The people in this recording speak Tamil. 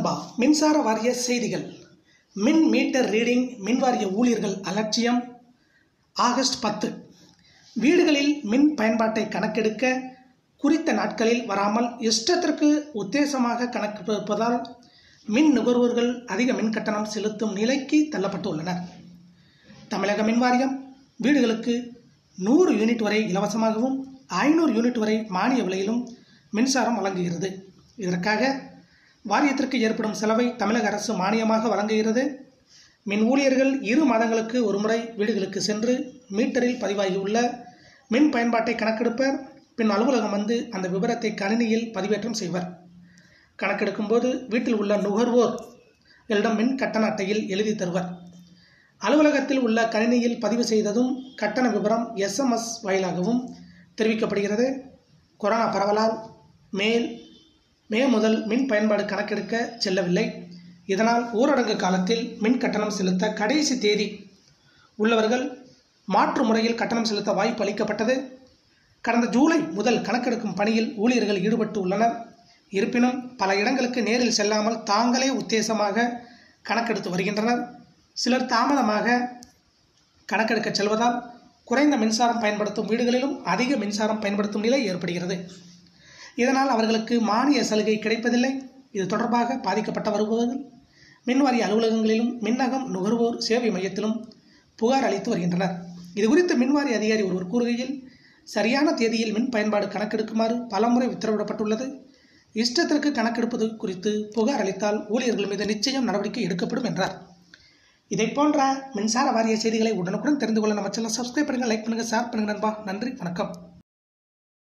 நண்பா மின்சார வாரிய செய்திகள் மின் மீட்டர் ரீடிங் மின் வாரிய ஊழியர்கள் அலட்சியம் ஆகஸ்ட் பத்து வீடுகளில் மின் பயன்பாட்டை கணக்கெடுக்க குறித்த நாட்களில் வராமல் இஷ்டத்திற்கு உத்தேசமாக கணக்கெடுப்பதால் மின் நுகர்வோர்கள் அதிக மின் கட்டணம் செலுத்தும் நிலைக்கு தள்ளப்பட்டுள்ளனர் தமிழக மின் வாரியம் வீடுகளுக்கு நூறு யூனிட் வரை இலவசமாகவும் ஐநூறு யூனிட் வரை மானிய விலையிலும் மின்சாரம் வழங்குகிறது இதற்காக வாரியத்திற்கு ஏற்படும் செலவை தமிழக அரசு மானியமாக வழங்குகிறது மின் ஊழியர்கள் இரு மாதங்களுக்கு ஒருமுறை வீடுகளுக்கு சென்று மீட்டரில் பதிவாகியுள்ள மின் பயன்பாட்டை கணக்கெடுப்பர் பின் அலுவலகம் வந்து அந்த விவரத்தை கணினியில் பதிவேற்றம் செய்வர் கணக்கெடுக்கும் போது வீட்டில் உள்ள நுகர்வோர் களிடம் மின் கட்டண அட்டையில் எழுதி தருவர் அலுவலகத்தில் உள்ள கணினியில் பதிவு செய்ததும் கட்டண விவரம் எஸ்எம்எஸ் வாயிலாகவும் தெரிவிக்கப்படுகிறது கொரோனா பரவலால் மேல் மே முதல் மின் பயன்பாடு கணக்கெடுக்க செல்லவில்லை இதனால் ஊரடங்கு காலத்தில் மின் கட்டணம் செலுத்த கடைசி தேதி உள்ளவர்கள் மாற்று முறையில் கட்டணம் செலுத்த வாய்ப்பு அளிக்கப்பட்டது கடந்த ஜூலை முதல் கணக்கெடுக்கும் பணியில் ஊழியர்கள் ஈடுபட்டு உள்ளனர் இருப்பினும் பல இடங்களுக்கு நேரில் செல்லாமல் தாங்களே உத்தேசமாக கணக்கெடுத்து வருகின்றனர் சிலர் தாமதமாக கணக்கெடுக்க செல்வதால் குறைந்த மின்சாரம் பயன்படுத்தும் வீடுகளிலும் அதிக மின்சாரம் பயன்படுத்தும் நிலை ஏற்படுகிறது இதனால் அவர்களுக்கு மானிய சலுகை கிடைப்பதில்லை இது தொடர்பாக பாதிக்கப்பட்ட வருபவர்கள் மின்வாரிய அலுவலகங்களிலும் மின்னகம் நுகர்வோர் சேவை மையத்திலும் புகார் அளித்து வருகின்றனர் இது குறித்து மின்வாரி அதிகாரி ஒருவர் கூறுகையில் சரியான தேதியில் மின் பயன்பாடு கணக்கெடுக்குமாறு பலமுறை உத்தரவிடப்பட்டுள்ளது இஷ்டத்திற்கு கணக்கெடுப்பது குறித்து புகார் அளித்தால் ஊழியர்கள் மீது நிச்சயம் நடவடிக்கை எடுக்கப்படும் என்றார் இதை போன்ற மின்சார வாரிய செய்திகளை உடனுக்குடன் தெரிந்து கொள்ள நம்ம சேனல் சப்ஸ்கிரைப் பண்ணுங்கள் லைக் பண்ணுங்கள் ஷேர் பண்ணுங்கள் நண்பா நன்றி வணக்கம்